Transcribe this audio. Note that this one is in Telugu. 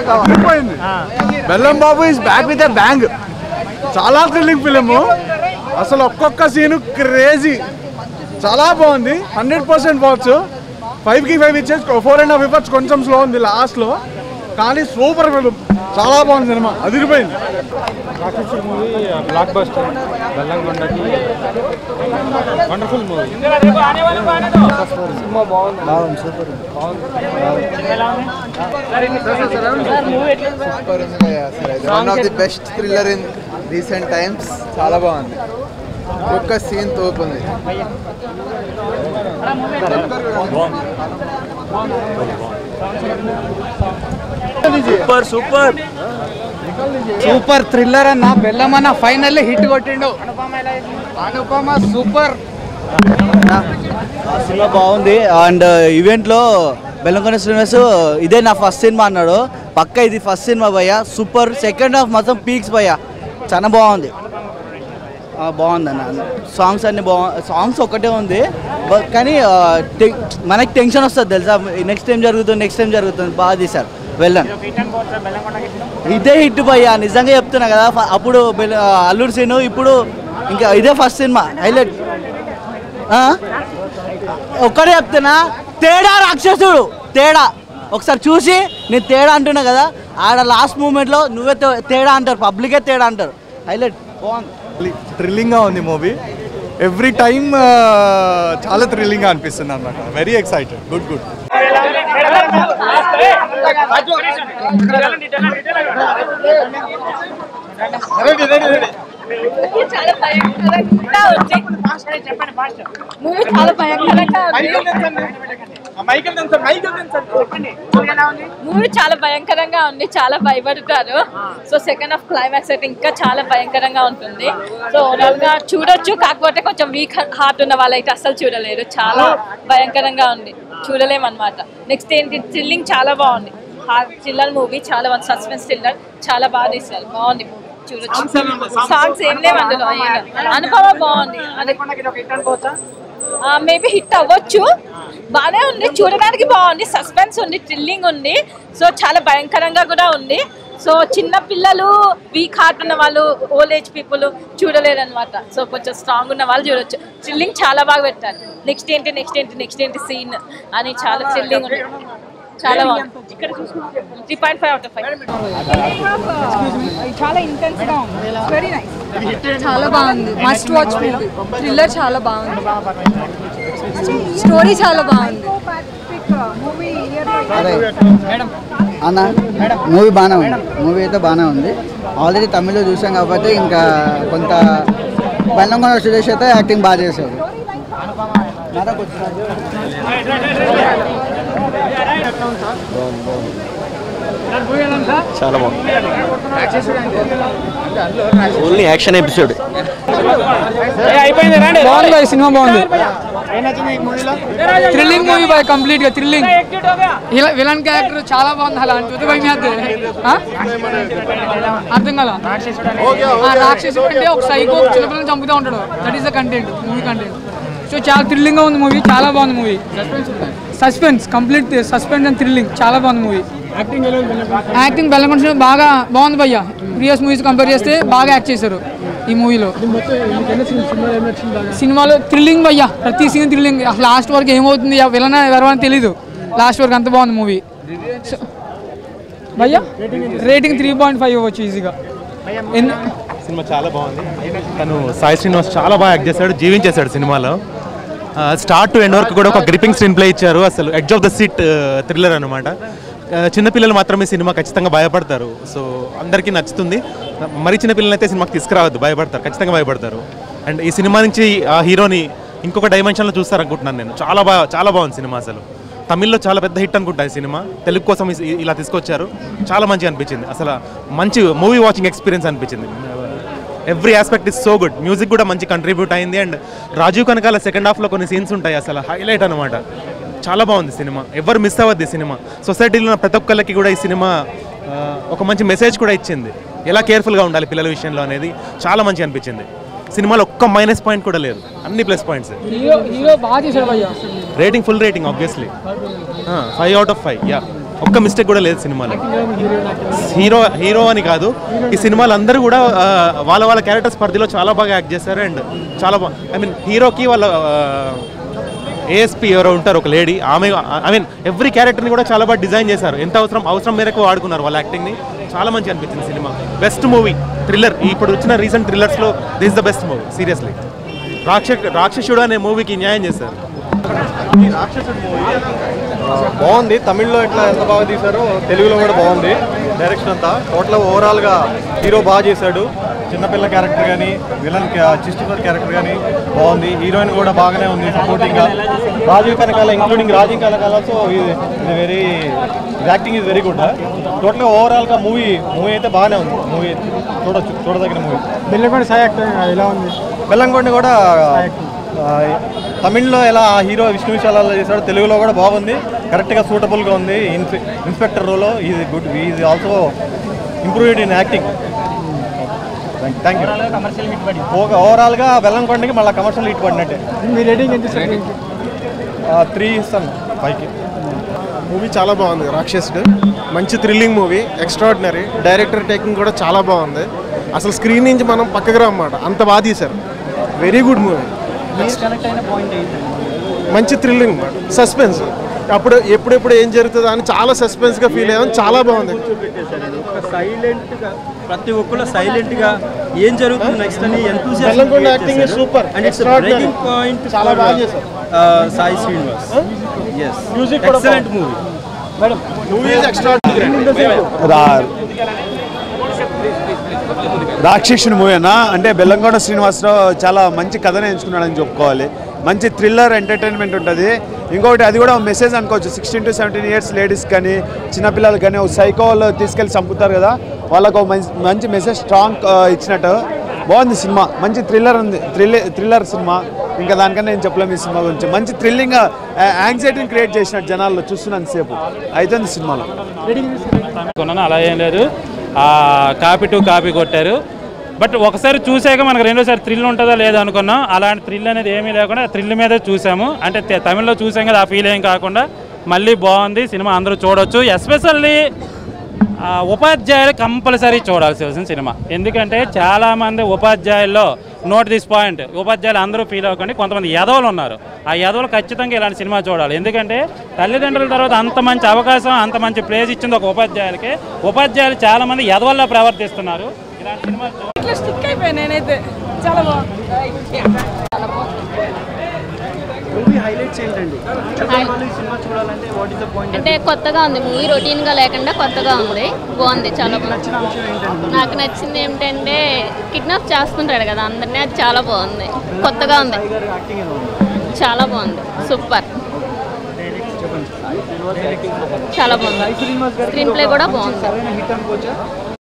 అదిరిపోయింది Bellam Babu is back with bang చాలా థ్రిల్లింగ్ ఫిలిం అసలు ఒక్కొక్క సీను క్రేజీ చాలా బాగుంది హండ్రెడ్ పర్సెంట్ వాచ్ ఫైవ్ కి ఫైవ్ ఇచ్చేసి ఫోర్ అండ్ హాఫ్ ఇవ్వచ్చు కొంచెం స్లో ఉంది లాస్ట్ లో కానీ సూపర్ ఫిలిం చాలా బాగుంది సినిమా అదిరిపోయింది మూవీ బ్లాక్ బస్టర్ బెల్లంకొండకి వండర్ఫుల్ మూవీ సినిమా బాగుంది బాగుంది super one of the best thriller in recent times చాలా బాగుంది ఒక్క సీన్ తోపుంది సూపర్ సూపర్ సూపర్ థ్రిల్లర్ అన్న బెల్లం అన్న ఫైనల్ హిట్ కొట్టిండు అనుపమ సూపర్ సినిమా బాగుంది అండ్ ఈవెంట్లో బెల్లంకొండ శ్రీనివాస్ ఇదే నా ఫస్ట్ సినిమా అన్నాడు పక్క ఇది ఫస్ట్ సినిమా భయ్య సూపర్ సెకండ్ హాఫ్ మొత్తం పీక్స్ భయ్య చాలా బాగుంది ఆ, బాగుంది అన్న సాంగ్స్ అన్ని బాగు సాంగ్స్ ఒకటే ఉంది బట్ కానీ ఆ, టె- మనకి టెన్షన్ వస్తుంది తెలుసా నెక్స్ట్ టైం జరుగుతుంది నెక్స్ట్ టైం జరుగుతుంది బాగా తీశారు వెళ్ళండి ఇదే హిట్ భయ్య నిజంగా చెప్తున్నా కదా ఫ- అప్పుడు బెల్- ఆ, అల్లుడు సీను ఇప్పుడు ఇంకా ఇదే ఫస్ట్ సినిమా హైలైట్ ఒక్కడే చెప్తున్నా తేడా రాక్షసుడు తేడా ఒకసారి చూసి నేను తేడా అంటున్నా కదా ఆడ లాస్ట్ మూమెంట్లో నువ్వే తే- తేడా అంటారు పబ్లికే తేడా అంటారు హైలైట్ బాగుంది థ్రిల్లింగ్గా ఉంది మూవీ ఎవ్రీ టైమ్ చాలా థ్రిల్లింగ్గా అనిపిస్తుంది అనమాట వెరీ ఎక్సైటెడ్ గుడ్ గుడ్ చాలా భయంకరంగా ఉంది మూవీ చాలా భయంకరంగా ఉంది మూవీ చాలా భయంకరంగా ఉంది చాలా భయపడతారు సో సెకండ్ హాఫ్ క్లైమాక్స్ అయితే ఇంకా చాలా భయంకరంగా ఉంటుంది సో ఓవరాల్ గా చూడొచ్చు కాకపోతే కొంచెం వీక్ హార్ట్ ఉన్న వాళ్ళైతే అస్సలు చూడలేరు చాలా భయంకరంగా ఉంది చూడలేము అనమాట నెక్స్ట్ ఏంటి థ్రిల్లింగ్ చాలా బాగుంది థ్రిల్లర్ మూవీ చాలా బాగుంది సస్పెన్స్ థ్రిల్లర్ చాలా బాగా తీశారు బాగుంది మూవీ చూడొచ్చు సాంగ్స్ ఏం లేవు అందులో ఏం. అనుపమ బాగుంది మేబీ హిట్ అవ్వచ్చు బాగానే ఉంది చూడడానికి బాగుంది సస్పెన్స్ ఉంది థ్రిల్లింగ్ ఉంది సో చాలా భయంకరంగా కూడా ఉంది సో చిన్న పిల్లలు వీక్ హార్ట్ ఉన్న వాళ్ళు ఓల్డ్ ఏజ్ పీపుల్ చూడలేరు అనమాట సో కొంచెం స్ట్రాంగ్ ఉన్న వాళ్ళు చూడొచ్చు థ్రిల్లింగ్ చాలా బాగా పెట్టారు నెక్స్ట్ ఏంటి నెక్స్ట్ ఏంటి నెక్స్ట్ ఏంటి సీన్ అని చాలా థ్రిల్లింగ్ ఉంది చాలా బాగుంది ఇక్కడ three point five out of five చాలా ఇంటెన్స్ గా ఉంది వెరీ నైస్ చాలా బాగుంది మస్ట్ వాచ్ మూవీ థ్రిల్లర్ చాలా బాగుంది స్టోరీ చాలా బాగుంది అన్న మూవీ బాగానే ఉంది మూవీ అయితే బాగానే ఉంది ఆల్రెడీ తమిళ్లో చూసాం కాబట్టి ఇంకా కొంత బెల్లంకొండ సురేష్ అయితే యాక్టింగ్ బాగా చేశాడు చాలా బాగుంది ఓన్లీ యాక్షన్ ఎపిసోడ్ బాగుంది బాయ్ సినిమా బాగుంది థ్రిల్లింగ్ మూవీ బాయ్ కంప్లీట్ గా థ్రిల్లింగ్ విలన్ క్యారెక్టర్ చాలా బాగుంది అలా అంటే భయం అర్థం కదా రాక్షసుడు అంటే ఒక సైకో ఒక చిన్నపిల్లలు చంపుతూ ఉంటాడు that is the content movie content so చాలా థ్రిల్లింగ్ గా ఉంది మూవీ చాలా బాగుంది movie suspense complete suspense and thrilling చాలా బాగుంది మూవీ యాక్టింగ్ బెల్లకొండ బాగా బాగుంది భయ్య ప్రీవియస్ మూవీస్ కంపేర్ చేస్తే బాగా యాక్ట్ చేశారు ఈ మూవీలో సినిమాలో థ్రిల్లింగ్ భయ్య ప్రతి సీన్ థ్రిల్లింగ్ లాస్ట్ వరకు ఏమవుతుంది విలన ఎవరని తెలీదు లాస్ట్ వరకు అంత బాగుంది మూవీ భయ్య రేటింగ్ త్రీ పాయింట్ ఫైవ్ ఇవ్వచ్చు ఈజీగా ఎన్ని సినిమా చాలా బాగుంది తను సాయి శ్రీనివాస్ చాలా బాగా యాక్ట్ చేశాడు జీవించేశాడు సినిమాలో స్టార్ట్ టు ఎండ్ వరకు కూడా ఒక గ్రిపింగ్ స్క్రీన్ ప్లే ఇచ్చారు అసలు edge of the seat thriller అనమాట చిన్నపిల్లలు మాత్రమే సినిమా ఖచ్చితంగా భయపడతారు సో అందరికీ నచ్చుతుంది మరి చిన్నపిల్లలు అయితే సినిమాకి తీసుకురావద్దు భయపడతారు ఖచ్చితంగా భయపడతారు అండ్ ఈ సినిమా నుంచి ఆ హీరోని ఇంకొక డైమెన్షన్లో చూస్తారనుకుంటున్నాను నేను చాలా బాగా చాలా బాగుంది సినిమా అసలు తమిళ్లో చాలా పెద్ద హిట్ అనుకుంటా ఈ సినిమా తెలుగు కోసం ఈ- ఇలా తీసుకొచ్చారు చాలా మంచిగా అనిపించింది అసలు మంచి మూవీ వాచింగ్ ఎక్స్పీరియన్స్ అనిపించింది every aspect is so good music కూడా మంచి కంట్రిబ్యూట్ అయింది అండ్ రాజీవ్ కనకాల సెకండ్ హాఫ్లో కొన్ని సీన్స్ ఉంటాయి అసలు హైలైట్ అనమాట చాలా బాగుంది సినిమా ఎవరు మిస్ అవ్వద్దు ఈ సినిమా సొసైటీలో ఉన్న ప్రతి ఒక్కరికి కూడా ఈ సినిమా ఆ, ఒక మంచి మెసేజ్ కూడా ఇచ్చింది ఎలా కేర్ఫుల్గా ఉండాలి పిల్లల విషయంలో అనేది చాలా మంచి అనిపించింది సినిమాలో ఒక్క మైనస్ పాయింట్ కూడా లేదు అన్ని ప్లస్ పాయింట్స్ హీరో హీరో బాగా చేశాడు భయ్య rating full rating obviously five out of five ya ఒక్క మిస్టేక్ కూడా లేదు సినిమాలో హీరో హీరో అని కాదు ఈ సినిమాలు అందరూ కూడా ఆ, వాళ్ళ వాళ్ళ క్యారెక్టర్స్ పరిధిలో చాలా బాగా యాక్ట్ చేశారు అండ్ చాలా బాగా ఐ మీన్ హీరోకి వాళ్ళ ఏఎస్పీ ఎవరో ఉంటారు ఒక లేడీ ఆమె ఐ మీన్ ఎవ్రీ క్యారెక్టర్ని కూడా చాలా బాగా డిజైన్ చేశారు ఎంత అవసరం అవసరం మేరకు వాడుకున్నారు వాళ్ళ యాక్టింగ్ని చాలా మంచి అనిపించింది సినిమా బెస్ట్ మూవీ థ్రిల్లర్ ఇప్పుడు వచ్చిన రీసెంట్ థ్రిల్లర్స్లో this the best movie seriously రాక్ష రాక్షసుడు అనే మూవీకి న్యాయం చేశారు బాగుంది తమిళ్లో ఎట్లా ఎంత బాగా తీశారో తెలుగులో కూడా బాగుంది డైరెక్షన్ అంతా టోటల్ ఓవరాల్గా హీరో బాగా చేశాడు చిన్నపిల్ల క్యారెక్టర్ కానీ విలన్ చిస్టిఫర్ క్యారెక్టర్ కానీ బాగుంది హీరోయిన్ కూడా బాగానే ఉంది సపోర్టింగ్గా రాజీవ్ కనకాల ఇంక్లూడింగ్ రాజీవ్ కనకాల ఆల్సో ఇది very acting is very good టోటల్గా ఓవరాల్గా మూవీ మూవీ అయితే బాగానే ఉంది మూవీ చూడొచ్చు చూడదగిన మూవీ బెల్లంకొండ సాయి యాక్టర్ ఎలా ఉంది బెల్లంకొండ కూడా ఆ, తమిళ్లో ఎలా ఆ హీరో విష్ణు విశాలలో చేశాడో తెలుగులో కూడా బాగుంది కరెక్ట్గా సూటబుల్గా ఉంది ఇన్స్పె ఇన్స్పెక్టర్ రోలో is good is also improved in acting thank you ఓవరాల్గా బెల్లంకొండకి మళ్ళీ కమర్షియల్ హిట్ పడినట్టే మీ రేటింగ్ ఎంత త్రీ ఇస్తాను పైకి మూవీ చాలా బాగుంది రాక్షసుడు మంచి thrilling movie extraordinary director taking కూడా చాలా బాగుంది అసలు స్క్రీన్ నుంచి మనం పక్కకు రమ్మాట అంత బాగా తీశారు వెరీ గుడ్ మూవీ మంచి థ్రిల్లింగ్ సస్పెన్స్ అప్పుడు ఎప్పుడెప్పుడు ఏం జరుగుతుందో అని చాలా సస్పెన్స్గా ఫీల్ అయ్యాం చాలా బాగుంది సైలెంట్గా ప్రతి ఒక్కరు సైలెంట్గా ఏం జరుగుతుంది నెక్స్ట్ అని Bellamkonda acting is super. And it's Extraordinary. Breaking point చాలా బాగా చేశారు. సాయి శ్రీనివాస్ ఎస్ Music కూడా excellent movie madam movie extraordinary రా రాక్షసుని మూవీ అన్న అంటే బెల్లంకొండ శ్రీనివాసరావు చాలా మంచి కథనే ఎంచుకున్నాడని చెప్పుకోవాలి మంచి థ్రిల్లర్ ఎంటర్టైన్మెంట్ ఉంటుంది ఇంకొకటి అది కూడా మెసేజ్ అనుకోవచ్చు sixteen to seventeen years ladies కానీ చిన్నపిల్లలు కానీ ఒక సైకో వాళ్ళు తీసుకెళ్ళి చంపుతారు కదా వాళ్ళకు ఒక మంచి మంచి మెసేజ్ స్ట్రాంగ్ ఇచ్చినట్టు బాగుంది సినిమా మంచి థ్రిల్లర్ ఉంది థ్రిల్లర్ థ్రిల్లర్ సినిమా ఇంకా దానికన్నా నేను చెప్పలేము ఈ సినిమా గురించి మంచి థ్రిల్లింగ్ యాంగ్జైటీని క్రియేట్ చేసినట్టు జనాల్లో చూస్తున్నంత సేపు అవుతుంది సినిమాలో కొన్నాను అలా ఏం లేదు ఆ, కాపీ టు కాపీ కొట్టారు బట్ ఒకసారి చూసాక మనకు రెండోసారి థ్రిల్ ఉంటుందా లేదా అనుకున్నాం అలాంటి థ్రిల్ అనేది ఏమీ లేకుండా థ్రిల్ మీదే చూసాము అంటే తె- తమిళ్లో చూసాం కదా ఆ ఫీల్ ఏం కాకుండా మళ్ళీ బాగుంది సినిమా అందరూ చూడొచ్చు ఎస్పెషల్లీ ఉపాధ్యాయులు కంపల్సరీ చూడాల్సి వచ్చిన సినిమా ఎందుకంటే చాలామంది ఉపాధ్యాయుల్లో నోట్ దిస్ పాయింట్ ఉపాధ్యాయులు అందరూ ఫీల్ అవ్వకండి కొంతమంది యదవులు ఉన్నారు ఆ యదవులు ఖచ్చితంగా ఇలాంటి సినిమా చూడాలి ఎందుకంటే తల్లిదండ్రుల తర్వాత అంత మంచి అవకాశం అంత మంచి ప్లేస్ ఇచ్చింది ఒక ఉపాధ్యాయులకి ఉపాధ్యాయులు చాలామంది యదవల్లో ప్రవర్తిస్తున్నారు ఇలాంటి సినిమా ఇట్లా స్టిక్ అయిపోయాను నేనైతే చాలా బాగుంది మూవీ హైలైట్స్ ఏంటండి చూడాలి సినిమా చూడాలంటే వాట్ ఇస్ ద పాయింట్ అంటే కొత్తగా ఉంది మూవీ రొటీన్ గా లేకుండా కొత్తగా ఉంది బాగుంది చాలా బాగుంది నాకు నచ్చింది ఏమిటంటే కిడ్నాప్ చేస్తుంటాడు కదా అందరినీ అది చాలా బాగుంది కొత్తగా ఉంది యాక్టింగ్ ఎలా ఉంది చాలా బాగుంది సూపర్ చాలా బాగుంది స్క్రీన్ ప్లే కూడా బాగుంది హిట్ అనుకోవచ్చా